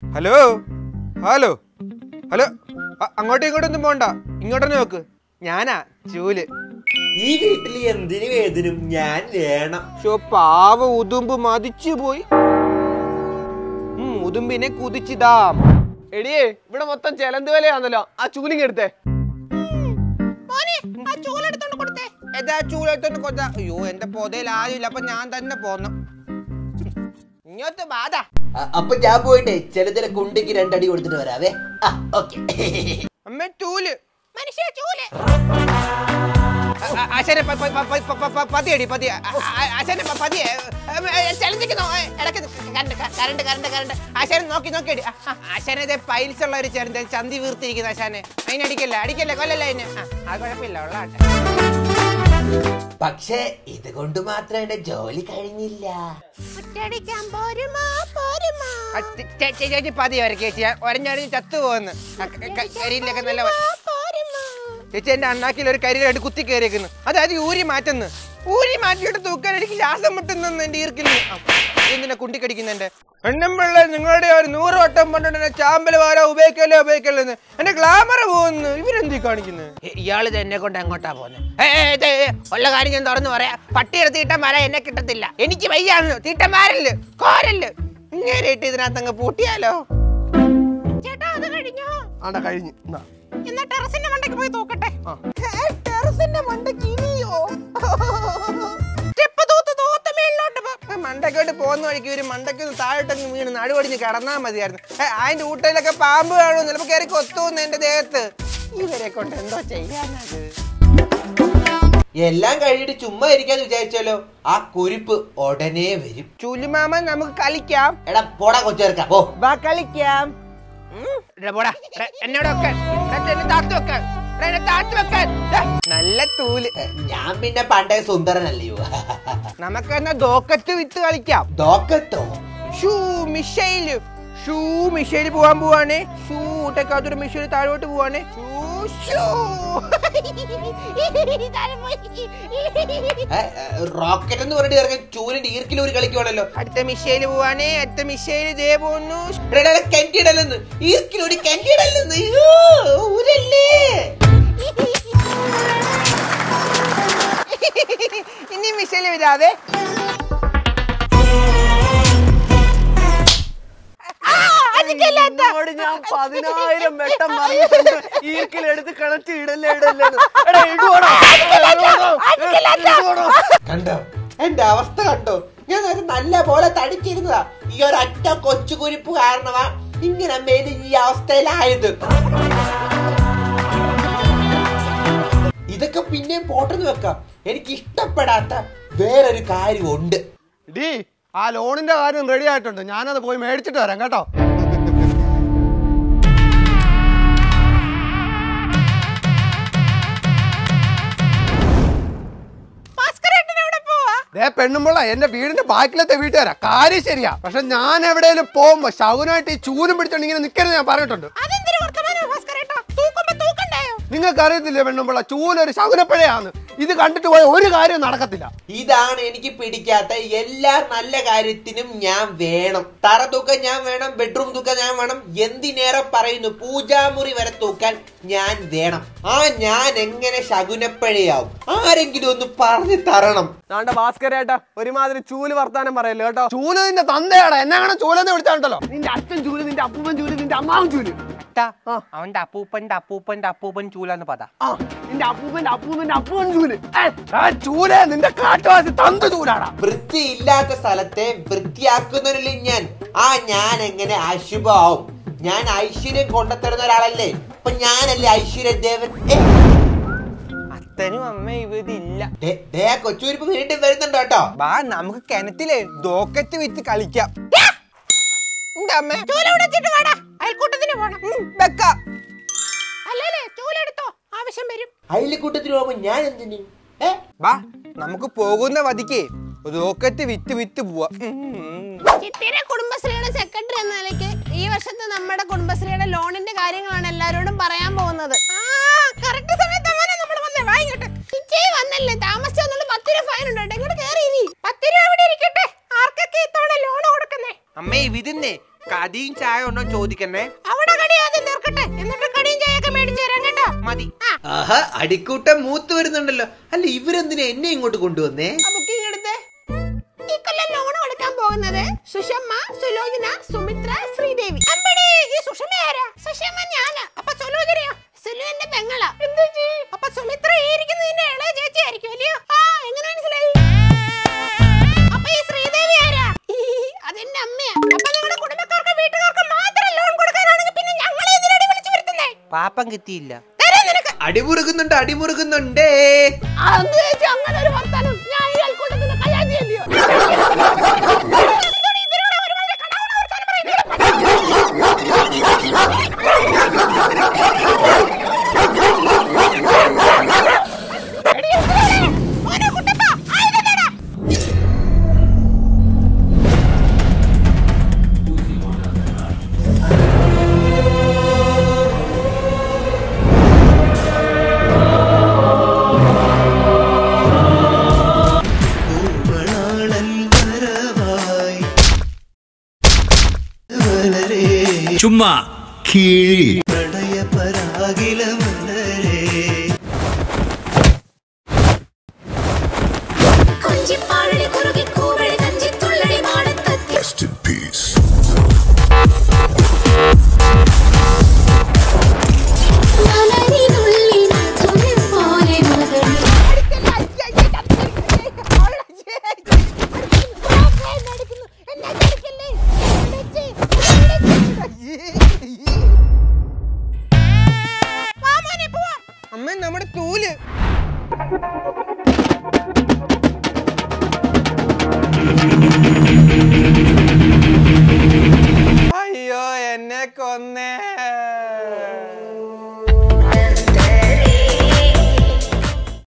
Hello hello hello അ- അങ്ങോട്ടും ഇങ്ങോട്ടൊന്നും പോണ്ട ഇങ്ങോട്ടന്നെ നോക്ക് ഞാനാ ചൂല് ഈ വീട്ടിൽ എന്തിനു വേദനും ഞാൻ വേണം ഷോ പാവ ഉതുമ്പ് മതിച്ചു പോയി ഉം, ഉതുമ്പിനെ കുതിച്ചിടാം എടിയേ ഇവിടെ മൊത്തം ചെലന്ത് വിലയാണല്ലോ ആ ചൂലിങ് എടുത്തേ ഏതാ ചൂലെടുത്തോണ്ട് കൊച്ച അയ്യോ എന്റെ പൊതയിൽ ആരുമില്ല അപ്പൊ ഞാൻ തന്നെ പോന്നു ഇങ്ങോട്ട് ബാധ അ- അപ്പൊ ഞാൻ പോയിട്ടെ ചിലതിലെ കുണ്ടിക്ക് രണ്ടടി കൊടുത്തിട്ട് വരാവേ ആ ഓക്കെ അമ്മ ചൂല് മനുഷ്യ ചൂല് അശനെ പതിയടി പതി അശനെ പതിയെ ചലഞ്ചിക്കുന്നു ഇടയ്ക്ക് കറണ്ട് കറണ്ട് കറണ്ട് കറണ്ട് അശനെ നോക്കി നോക്കി അടി അശനെ ഇതേ പൈൽസ് ഉള്ള ഒരു ചെറുത് ചന്തി വീർത്തിരിക്കുന്ന അശാനെ അതിന് അടിക്കല്ല അടിക്കല്ല കൊല്ലല്ല അതിന് ആ, അത് കുഴപ്പമില്ല ഉള്ളാട്ടെ പക്ഷേ ഇത് കൊണ്ട് മാത്രം എന്റെ ജോലി കഴിഞ്ഞില്ല ആ, ചേ- ചേ- ചേ- ചേച്ചി പതി വരക്ക് ചേച്ചി ഒരഞ്ഞൊരഞ്ഞ് ചത്തു പോകുന്നു കരിയിലൊക്കെ നല്ല വ- ചേച്ചി എന്റെ അണ്ണാക്കിൽ ഒരു കരിയിലായിട്ട് കുത്തി കയറിയേക്കുന്നു അതായത് ഊരി മാറ്റുന്നു ഊരി മാറ്റിയിട്ട് തൂക്കാൻ എനിക്ക് ശ്വാസം മുട്ടുന്നു എന്റെ ഈർക്കിൽ എന്തിനാ കുണ്ടിക്കടിക്കുന്നെന്റെ എണ്ണമ്പിള്ള നിങ്ങളുടെ ഒരു നൂറ് വട്ടം പണ്ടുണ്ട് ചാമ്പൽ വാര ഉപയോഗിക്കല്ലേ ഉപയോഗിക്കല്ലെന്ന് എന്റെ ഗ്ലാമർ പോകുന്നു ഇവരെന്തി കാണിക്കുന്നത് ഇയാള് എന്നെ കൊണ്ട് എങ്ങോട്ടാ പോകുന്നത് ഉള്ള കാര്യം ഞാൻ തുറന്നു പറയാ പട്ടിയുടെ തീട്ടന്മാര എന്നെ കിട്ടത്തില്ല എനിക്ക് വയ്യാന്ന് തീട്ടന്മാരല് കോരല് ഇങ്ങനെ ഇട്ട് ഇതിനകത്ത് അങ്ങ് പൂട്ടിയാലോ ചേട്ടാ അത് കഴിഞ്ഞോ ആണ്ട കഴിഞ്ഞു എന്നാ. എന്നാ ടെറസിന്റെ മണ്ടയ്ക്ക് പോയി തൂക്കട്ടെ ടെറസിന്റെ മണ്ടയ്ക്ക് ഇനിയോ സ്റ്റെപ്പ് തൂത്ത് തൂത്ത് മേളിലോട്ട് പോ. ഏ, മണ്ടയ്ക്കോട്ട് പോകുന്ന വഴിക്ക് ഒരു മണ്ടയ്ക്ക് ഒന്ന് താഴോട്ടങ്ങ് വീണ് നടുവടിഞ്ഞ് കിടന്നാ മതിയായിരുന്നു ഏ, അതിന്റെ ഊട്ടയിലൊക്കെ പാമ്പ് കാണും ചിലപ്പോ കയറി കൊത്തുന്നു എന്റെ ദേഹത്ത് ഇവരെ കൊണ്ട് എന്തോ ചെയ്യാനത് എല്ലാം കഴിഞ്ഞിട്ട് ചുമ്മാ ഇരിക്കാന്ന് വിചാരിച്ചാലോ ആ കുരിപ്പ് ഉടനെ വരും ചുലുമാമൻ നമുക്ക് കളിക്കാം എടാ പോടാ കൊച്ചേർക്ക പോ വാ കളിക്കാം ഉം, എടാ പോടാ. എടാ, എന്നോട് വെക്കാൻ എടാ, എന്നെ താഴ്ത്തി വെക്കാൻ എടാ, എന്നെ താഴ്ത്തി വെക്കാൻ ദാ, നല്ല തൂല് ഞാൻ പിന്നെ പണ്ടേ സുന്ദരനല്ലയോ നമുക്കെന്നാ ദോക്കത്ത് വിത്ത് കളിക്കാം ദോക്കത്തോ ഷൂ മിഷൈല് ഷൂ മിഷൈല് പോവാൻ പോവാണ് ഷൂ ഊട്ടക്കാത്തൊരു മിഷൈല് താഴോട്ട് പോവാണ് ഷൂ ഷൂ റോക്കറ്റ് എന്ന് പറഞ്ഞിട്ട് ഇറങ്ങി ചൂലിന്റെ ഈർക്കിൽ ഒരു കളിക്കുവാണല്ലോ അടുത്ത മിഷൈല് പോവാണ് അടുത്ത മിഷൈല് ദേ പോകുന്നു കെന്റിടലെന്ന് ഈർക്കിൽ ഒരു കെന്റിടലെന്ന് ഊരല്ലേ ഇനി മിഷൈല് വരാതെ നിന്നോട് ഞാൻ പതിനായിരം വെട്ടം പറഞ്ഞിട്ടുണ്ട് ഈർക്കിലെടുത്ത് കിണറ്റ് ഇടല്ലേ ഇടല്ലേ എടാ ഇടുവാണോ ഇടുവാണോ കണ്ടോ എന്റെ അവസ്ഥ കണ്ടോ ഞാൻ ഒരു നല്ല പോലെ തടിച്ചിരുന്നതാ ഈ ഒരൊറ്റ കൊച്ചു കുരിപ്പ് കാരണമാ ഇങ്ങനെ മേല് ഈ അവസ്ഥയിലായത് ഇതൊക്കെ പിന്നെയും പോട്ടെന്ന് വെക്കാം എനിക്ക് ഇഷ്ടപ്പെടാത്ത വേറൊരു കാര്യമുണ്ട് ഡി ആ ലോണിന്റെ കാര്യം റെഡി ആയിട്ടുണ്ട് ഞാനത് പോയി മേടിച്ചിട്ട് വരാം കേട്ടോ ദേ പെണ്ണുമ്പോള എന്റെ വീടിന്റെ ബാക്കിലത്തെ വീട്ടുകാരാ കാര്യം ശരിയാ പക്ഷെ ഞാൻ എവിടെയെങ്കിലും പോകുമ്പോ ശകുനായിട്ട് ഈ ചൂലും പിടിച്ചോണ്ട് ഇങ്ങനെ നിക്കരുത് ഞാൻ പറഞ്ഞിട്ടുണ്ട് നിങ്ങൾക്ക് അറിയത്തില്ലേ പെണ്ണുമ്പോള ചൂലൊരു ശകുനപ്പഴയാണ് ഇത് കണ്ടിട്ട് പോയ ഒരു കാര്യം നടക്കത്തില്ല ഇതാണ് എനിക്ക് പിടിക്കാത്ത എല്ലാ നല്ല കാര്യത്തിനും ഞാൻ വേണം തറ തൂക്കാൻ ഞാൻ വേണം ബെഡ്റൂം തൂക്കാൻ ഞാൻ വേണം എന്തിനേറെ പറയുന്നു പൂജാമുറി വരെ തൂക്കാൻ ഞാൻ വേണം ആ ഞാൻ എങ്ങനെ ശകുനപ്പഴയാവും ആരെങ്കിലും ഒന്ന് പറഞ്ഞു തരണം നാണ്ട ഭാസ്കരേട്ടാ ഒരുമാതിരി ചൂല് വർത്താനം പറയല്ലോ കേട്ടോ ചൂല് നിന്റെ തന്തയാടാ എന്നെ അങ്ങനെ ചൂലെന്ന് വിളിച്ചാണ്ടല്ലോ നിന്റെ അച്ഛൻ ചൂല് നിന്റെ അപ്പൂപ്പൻ ചൂല് നിന്റെ അമ്മാവൻ ചൂല് അവന്റെ അപ്പൂപ്പന്റെ അപ്പൂപ്പന്റെ അപ്പൂപ്പൻ ചൂലാന്ന് പതാ ആ നിന്റെ അപ്പൂപ്പന്റെ അപ്പൂപ്പന്റെ അപ്പൂപ്പൻ ചൂല് ഏ, ആ ചൂല് നിന്റെ കാട്ടുവാസി തന്ത ചൂലാടാ വൃത്തിയില്ലാത്ത സ്ഥലത്തെ വൃത്തിയാക്കുന്നവരിൽ ഞാൻ ആ ഞാൻ എങ്ങനെ അശുഭാവും ഞാൻ ഐശ്വര്യം കൊണ്ടുത്തരുന്ന ഒരാളല്ലേ അപ്പൊ ഞാനല്ലേ ഐശ്വര്യ ദേവൻ ഏ, അത്തനും അമ്മ ഇതില്ല ദേ, ദേ ആ കൊച്ചുരിപ്പ് വീണ്ടും വരുന്നുണ്ട് കേട്ടോ വാ നമുക്ക് കിണറ്റിലെ ദോക്കത്ത് വിറ്റ് കളിക്കാം എന്റെ അമ്മ അയൽക്കൂട്ടത്തിന് പോണം വെക്കാം അല്ലേ ചൂലെടുത്തോ ആവശ്യം വരും അയൽക്കൂട്ടത്തിന് പോകുമ്പോ ഞാൻ എന്തിനു ഏ വാ നമുക്ക് പോകുന്ന വതിക്ക് ദോക്കത്ത് വിറ്റ് വിറ്റ് പോവാ ചിത്തിര കുടുംബശ്രീയുടെ സെക്രട്ടറി എന്ന നിലയ്ക്ക് ഈ വർഷത്തെ നമ്മുടെ കുടുംബശ്രീയുടെ ലോണിന്റെ കാര്യങ്ങളാണ് എല്ലാരോടും പറയാൻ പോകുന്നത് വന്നല്ലേ താമസിച്ചെന്നുള്ള പത്ത് രൂപ ഫൈൻ ഉണ്ട് കേട്ടോ. ഇങ്ങോട്ട് കേറി ഇരി. പത്ത് രൂപ അവിടെ ഇരിക്കട്ടെ ആർക്കൊക്കെ ഇത്തവണ ലോൺ കൊടുക്കുന്നേ അമ്മേ വിതിന്നേ കടിയും ചായ ഉണ്ടോ ചോദിക്കണേ അവിടെ കടി ആദ്യം തീർക്കട്ടെ എന്നിട്ട് കടിയും ചായയൊക്കെ മേടിച്ചു തരാം കേട്ടോ മതി ആഹാ അടിക്കൂട്ടം മൂത്ത് വരുന്നുണ്ടല്ലോ അല്ല ഇവരെന്തിനാ എന്നെ ഇങ്ങോട്ട് കൊണ്ടുവന്നേ ആ ബുക്കിംഗ് എടുത്തേ ഈ കൊല്ലം ലോൺ കൊടുക്കാൻ പോകുന്നത് സുഷമ്മ സുലോചന സുമിത്ര ശ്രീദേവി അമ്പടി ഈ സുഷമ്മ ആരാ സുഷമ്മ ഞാനാ അപ്പൊ സുലോചനയോ സുലുവിന്റെ പെങ്ങളാ അപ്പൊ സുമിത്ര ഈ ഇരിക്കുന്നതിന്റെ ഇളയ ചേച്ചി ആയിരിക്കും അല്ലയോ ആ എങ്ങനെ മനസ്സിലായി അപ്പൊ ഈ ശ്രീദേവി ആരാ ഈ, അതെന്റെ അമ്മയാ അപ്പൊ നിങ്ങളുടെ കുടുംബക്കാർക്ക് വീട്ടുകാർക്ക് മാത്രം ലോൺ കൊടുക്കാനാണെങ്കിൽ പിന്നെ ഞങ്ങളെ എന്തിനാടി വിളിച്ചു വരുത്തുന്നേ പാപ്പം കിട്ടിയില്ല തരാം നിനക്ക് അടിമുറുകുന്നുണ്ട് അടിമുറുകുന്നുണ്ടേ അന്ന് ചേച്ചി അങ്ങനെ ഒരു വർത്താനം ഞാൻ ഈ അയൽക്കൂട്ടത്തിന് കയ്യാതിയല്ലയോ ചുമ്മാ കീഴി കൊഞ്ചിപ്പാഴി കുറുകി കൂവഴി കഞ്ചി തുള്ളടി മാടത്തത്തി Rest in peace. മലരിനുള്ളിൽ മധുരം പോലെ മകളി അമ്മ നമ്മുടെ തൂല് അയ്യോ എന്നെ കൊന്നേ